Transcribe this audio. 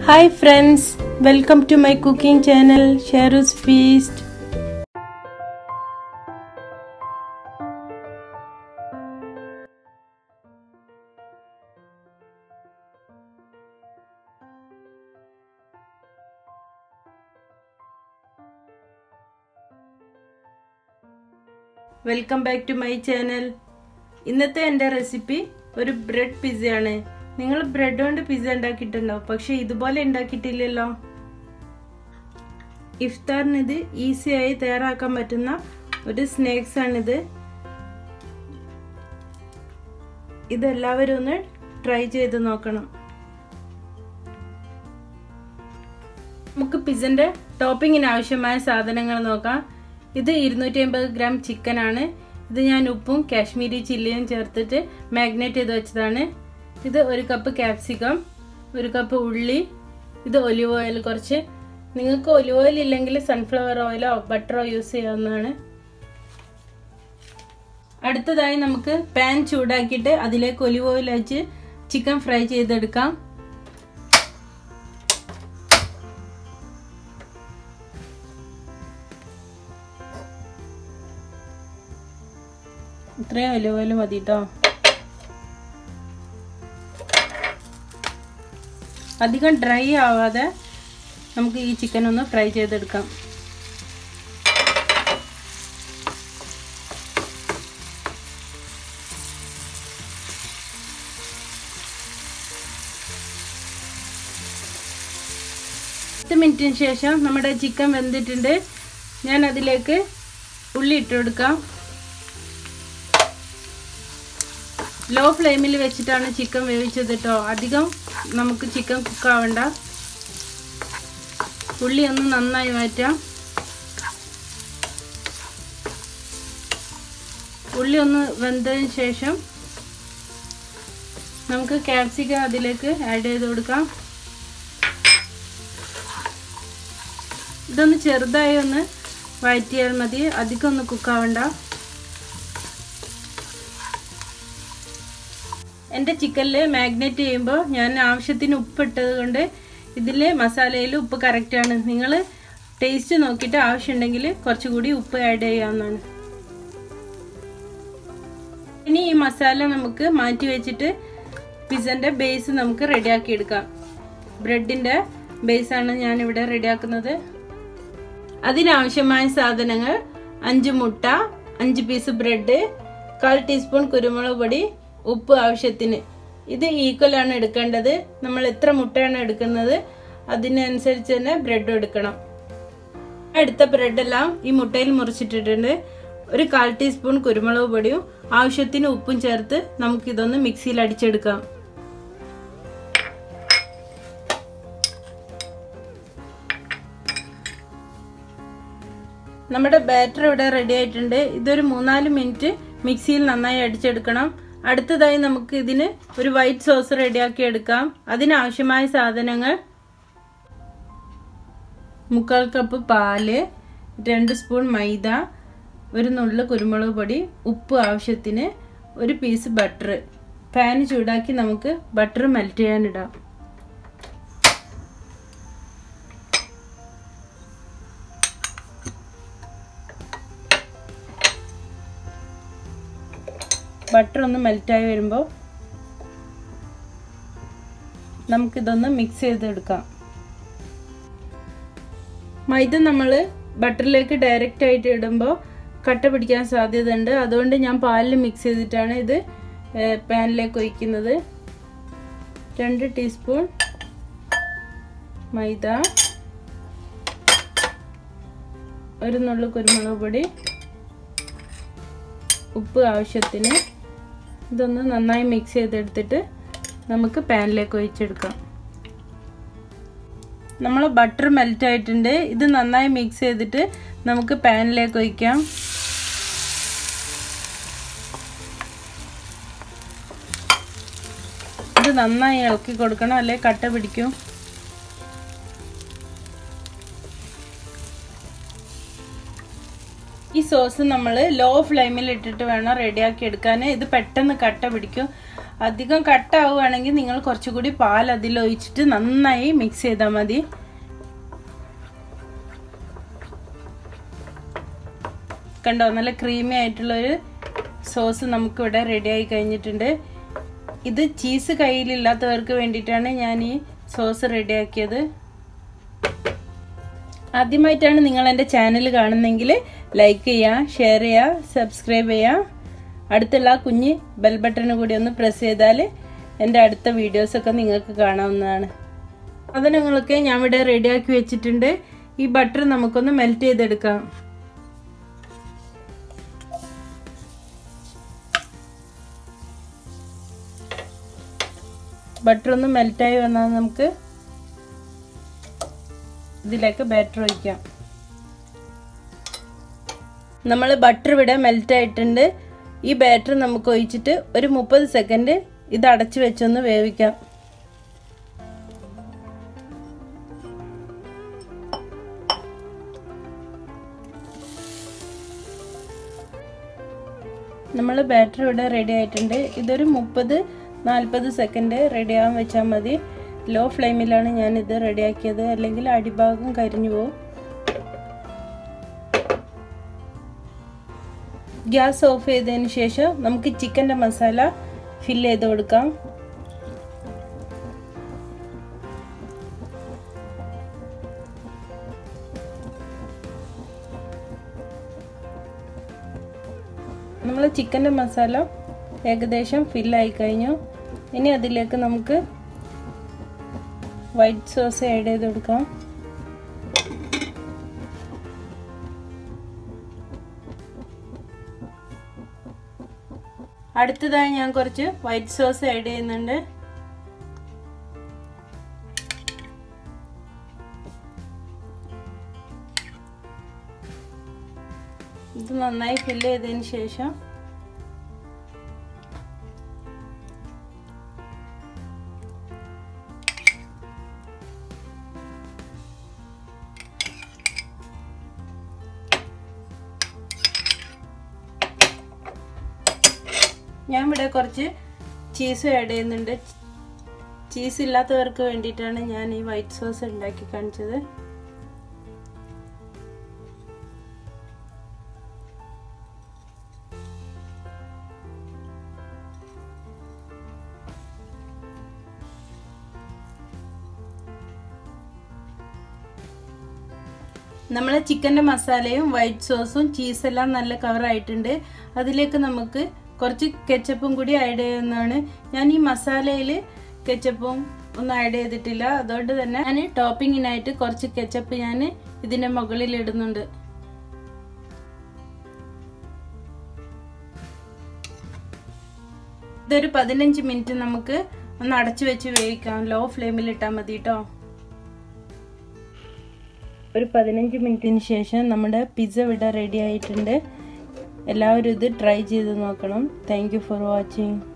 hi friends welcome to my cooking channel Sharu's feast welcome back to my channel ഇന്നത്തെ എൻ്റെ recipe ഒരു bread പിസ്സയാണ് നിങ്ങൾ bread കൊണ്ട് pizza ഉണ്ടാക്കിയിട്ടുണ്ടോ പക്ഷെ ഇതുപോലെ ഉണ്ടാക്കിയിട്ടില്ലല്ലോ ഇഫ്താറിന് ഇത് ഈസിയായി തയ്യാറാക്കാൻ പറ്റുന്ന ഒരു സ്നാക്സ് ആണിത് ഇതെല്ലാവരും ഒന്ന് ട്രൈ ചെയ്ത് നോക്കണം നമുക്ക് പിസ്സന്റെ ടോപ്പിങ്ങിന് ആവശ്യമായ സാധനങ്ങൾ നോക്കാം ഇത് ഇരുന്നൂറ്റി അമ്പത് ഗ്രാം ചിക്കൻ ആണ് ഇത് ഞാൻ ഉപ്പും കാശ്മീരി ചില്ലിയും ചേർത്തിട്ട് മാഗ്നേറ്റ് ചെയ്ത് വെച്ചതാണ് ഇത് ഒരു കപ്പ് ക്യാപ്സിക്കം ഒരു കപ്പ് ഉള്ളി ഇത് ഒലിവ് ഓയിൽ കുറച്ച് നിങ്ങൾക്ക് ഒലിവ് ഓയിൽ ഇല്ലെങ്കിൽ സൺഫ്ലവർ ഓയിലോ ബട്ടറോ യൂസ് ചെയ്യാവുന്നതാണ് അടുത്തതായി നമുക്ക് പാൻ ചൂടാക്കിയിട്ട് അതിലേക്ക് ഒലിവ് ഓയിൽ വെച്ച് ചിക്കൻ ഫ്രൈ ചെയ്തെടുക്കാം ഇത്രയും ഒലിവ് ഓയിൽ മതി കേട്ടോ അധികം ഡ്രൈ ആവാതെ നമുക്ക് ഈ ചിക്കൻ ഒന്ന് ഫ്രൈ ചെയ്തെടുക്കാം പത്ത് മിനിറ്റിന് ശേഷം നമ്മുടെ ചിക്കൻ വെന്തിട്ടുണ്ട് ഞാൻ അതിലേക്ക് ഉള്ളി ഇട്ട് കൊടുക്കാം ലോ ഫ്ലെയിമിൽ വെച്ചിട്ടാണ് ചിക്കൻ വേവിച്ചത് കേട്ടോ അധികം നമുക്ക് ചിക്കൻ കുക്കാവണ്ട ഉള്ളി ഒന്ന് നന്നായി മാറ്റാം ഉള്ളി ഒന്ന് വെന്തതിന് ശേഷം നമുക്ക് ക്യാപ്സിക്കം അതിലേക്ക് ആഡ് ചെയ്ത് കൊടുക്കാം ഇതൊന്ന് ചെറുതായി ഒന്ന് വഴറ്റിയാൽ മതി അധികം ഒന്ന് കുക്കാവണ്ട എൻ്റെ ചിക്കനിൽ മാഗ്നേറ്റ് ചെയ്യുമ്പോൾ ഞാൻ ആവശ്യത്തിന് ഉപ്പ് ഇട്ടത് കൊണ്ട് ഇതിൽ മസാലയിൽ ഉപ്പ് കറക്റ്റാണ് നിങ്ങൾ ടേസ്റ്റ് നോക്കിയിട്ട് ആവശ്യമുണ്ടെങ്കിൽ കുറച്ചുകൂടി ഉപ്പ് ആഡ് ചെയ്യാവുന്നതാണ് ഇനി ഈ മസാല നമുക്ക് മാറ്റി വെച്ചിട്ട് പിസൻ്റെ ബേസ് നമുക്ക് റെഡിയാക്കി എടുക്കാം ബ്രെഡിൻ്റെ ബേസാണ് ഞാൻ ഇവിടെ റെഡിയാക്കുന്നത് അതിനാവശ്യമായ സാധനങ്ങൾ അഞ്ച് മുട്ട അഞ്ച് പീസ് ബ്രെഡ് കാൽ ടീസ്പൂൺ കുരുമുളക് പൊടി ഉപ്പ് ആവശ്യത്തിന് ഇത് ഈക്വൽ ആണ് എടുക്കേണ്ടത് നമ്മൾ എത്ര മുട്ടയാണ് എടുക്കുന്നത് അതിനനുസരിച്ച് തന്നെ ബ്രെഡ് എടുക്കണം എടുത്ത ബ്രെഡെല്ലാം ഈ മുട്ടയിൽ മുറിച്ചിട്ടിട്ടുണ്ട് ഒരു കാൽ ടീസ്പൂൺ കുരുമുളക് പൊടിയും ആവശ്യത്തിന് ഉപ്പും ചേർത്ത് നമുക്കിതൊന്ന് മിക്സിയിൽ അടിച്ചെടുക്കാം നമ്മുടെ ബാറ്റർ ഇവിടെ റെഡി ആയിട്ടുണ്ട് ഇതൊരു മൂന്നാല് മിനിറ്റ് മിക്സിയിൽ നന്നായി അടിച്ചെടുക്കണം അടുത്തതായി നമുക്ക് ഇതിന് ഒരു വൈറ്റ് സോസ് റെഡിയാക്കി എടുക്കാം അതിനാവശ്യമായ സാധനങ്ങൾ മുക്കാൽ കപ്പ് പാല് രണ്ട് സ്പൂൺ മൈദ ഒരു നുള്ളു കുരുമുളക് പൊടി ഉപ്പ് ആവശ്യത്തിന് ഒരു പീസ് ബട്ടർ പാൻ ചൂടാക്കി നമുക്ക് ബട്ടർ മെൽറ്റ് ചെയ്യാനിടാം ബട്ടർ ഒന്ന് മെൽറ്റായി വരുമ്പോൾ നമുക്കിതൊന്ന് മിക്സ് ചെയ്തെടുക്കാം മൈദ നമ്മൾ ബട്ടറിലേക്ക് ഡയറക്റ്റ് ആയിട്ട് ഇടുമ്പോൾ കട്ട പിടിക്കാൻ സാധ്യതയുണ്ട് അതുകൊണ്ട് ഞാൻ പാലിൽ മിക്സ് ചെയ്തിട്ടാണ് ഇത് പാനിലേക്ക് ഒഴിക്കുന്നത് രണ്ട് ടീസ്പൂൺ മൈദ ഒരു നുള്ളു കുരുമുളക് പൊടി ഉപ്പ് ആവശ്യത്തിന് ഇതൊന്ന് നന്നായി മിക്സ് ചെയ്തെടുത്തിട്ട് നമുക്ക് പാനിലേക്ക് ഒഴിച്ചെടുക്കാം നമ്മൾ ബട്ടർ മെൽറ്റ് ആയിട്ടുണ്ട് ഇത് നന്നായി മിക്സ് ചെയ്തിട്ട് നമുക്ക് പാനിലേക്ക് ഒഴിക്കാം ഇത് നന്നായി ഇളക്കി കൊടുക്കണം അല്ലെ കട്ട പിടിക്കും ഈ സോസ് നമ്മൾ ലോ ഫ്ലെയിമിൽ ഇട്ടിട്ട് വേണം റെഡിയാക്കി എടുക്കാൻ ഇത് പെട്ടെന്ന് കട്ട പിടിക്കും അധികം കട്ടാവുകയാണെങ്കിൽ നിങ്ങൾ കുറച്ചുകൂടി പാൽ അതിൽ ഒഴിച്ചിട്ട് നന്നായി മിക്സ് ചെയ്താൽ മതി കണ്ടോ നല്ല ക്രീമി ആയിട്ടുള്ളൊരു സോസ് നമുക്കിവിടെ റെഡി ആയി കഴിഞ്ഞിട്ടുണ്ട് ഇത് ചീസ് കയ്യിലില്ലാത്തവർക്ക് വേണ്ടിയിട്ടാണ് ഞാൻ ഈ സോസ് റെഡിയാക്കിയത് ആദ്യമായിട്ടാണ് നിങ്ങൾ എൻ്റെ ചാനൽ കാണുന്നതെങ്കിൽ ലൈക്ക് ചെയ്യുക ഷെയർ ചെയ്യുക സബ്സ്ക്രൈബ് ചെയ്യുക അടുത്തുള്ള ആ കുഞ്ഞ് ബെൽ ബട്ടൺ കൂടി ഒന്ന് പ്രസ് ചെയ്താൽ എൻ്റെ അടുത്ത വീഡിയോസൊക്കെ നിങ്ങൾക്ക് കാണാവുന്നതാണ് സാധനങ്ങളൊക്കെ ഞാൻ ഇവിടെ റെഡിയാക്കി വെച്ചിട്ടുണ്ട് ഈ ബട്ടർ നമുക്കൊന്ന് മെൽറ്റ് ചെയ്തെടുക്കാം ബട്ടർ ഒന്ന് മെൽറ്റായി വന്നാൽ നമുക്ക് ഇതിലേക്ക് ബാറ്റർ ഒഴിക്കാം നമ്മൾ ബട്ടർ ഇവിടെ മെൽറ്റ് ആയിട്ടുണ്ട് ഈ ബാറ്റർ നമുക്ക് ഒഴിച്ചിട്ട് ഒരു മുപ്പത് സെക്കൻഡ് ഇത് അടച്ചു വെച്ചൊന്ന് വേവിക്കാം നമ്മൾ ബാറ്റർ ഇവിടെ റെഡി ആയിട്ടുണ്ട് ഇതൊരു മുപ്പത് നാൽപ്പത് സെക്കൻഡ് റെഡി ആവാൻ വെച്ചാൽ മതി ലോ ഫ്ലെയിമിലാണ് ഞാൻ ഇത് റെഡിയാക്കിയത് അല്ലെങ്കിൽ അടിഭാഗം കരിഞ്ഞു പോകും ഗ്യാസ് ഓഫ് ചെയ്തതിന് ശേഷം നമുക്ക് ചിക്കൻ്റെ മസാല ഫില്ല് ചെയ്ത് കൊടുക്കാം നമ്മൾ ചിക്കൻ്റെ മസാല ഏകദേശം ഫില്ലായി കഴിഞ്ഞു ഇനി അതിലേക്ക് നമുക്ക് വൈറ്റ് സോസ് ആഡ് ചെയ്ത് കൊടുക്കാം അടുത്തതായി ഞാൻ കുറച്ച് വൈറ്റ് സോസ് ആഡ് ചെയ്യുന്നുണ്ട് ഇത് നന്നായി ഫില്ല് ചെയ്തതിന് ശേഷം ഞാൻ ഇവിടെ കുറച്ച് ചീസ് ആഡ് ചെയ്യുന്നുണ്ട് ചീസ് ഇല്ലാത്തവർക്ക് വേണ്ടിയിട്ടാണ് ഞാൻ ഈ വൈറ്റ് സോസ് ഉണ്ടാക്കി കാണിച്ചത് നമ്മളെ ചിക്കൻ്റെ മസാലയും വൈറ്റ് സോസും ചീസെല്ലാം നല്ല കവറായിട്ടുണ്ട് അതിലേക്ക് നമുക്ക് കുറച്ച് കെച്ചപ്പും കൂടി ആഡ് ചെയ്യുന്നതാണ് ഞാൻ ഈ മസാലയിൽ കെച്ചപ്പും ഒന്നും ആഡ് ചെയ്തിട്ടില്ല അതുകൊണ്ട് തന്നെ ഞാൻ ടോപ്പിങ്ങിനായിട്ട് കുറച്ച് കെച്ചപ്പ് ഞാൻ ഇതിൻ്റെ മുകളിൽ ഇടുന്നുണ്ട് ഇതൊരു പതിനഞ്ച് മിനിറ്റ് നമുക്ക് ഒന്ന് അടച്ചു വെച്ച് വേവിക്കാം ലോ ഫ്ലെയിമിൽ ഇട്ടാൽ മതി കേട്ടോ ഒരു പതിനഞ്ച് മിനിറ്റിന് ശേഷം നമ്മുടെ പിസ്സ ഇവിടെ റെഡി ആയിട്ടുണ്ട് എല്ലാവരും ഇത് ട്രൈ ചെയ്ത് നോക്കണം താങ്ക് ഫോർ വാച്ചിങ്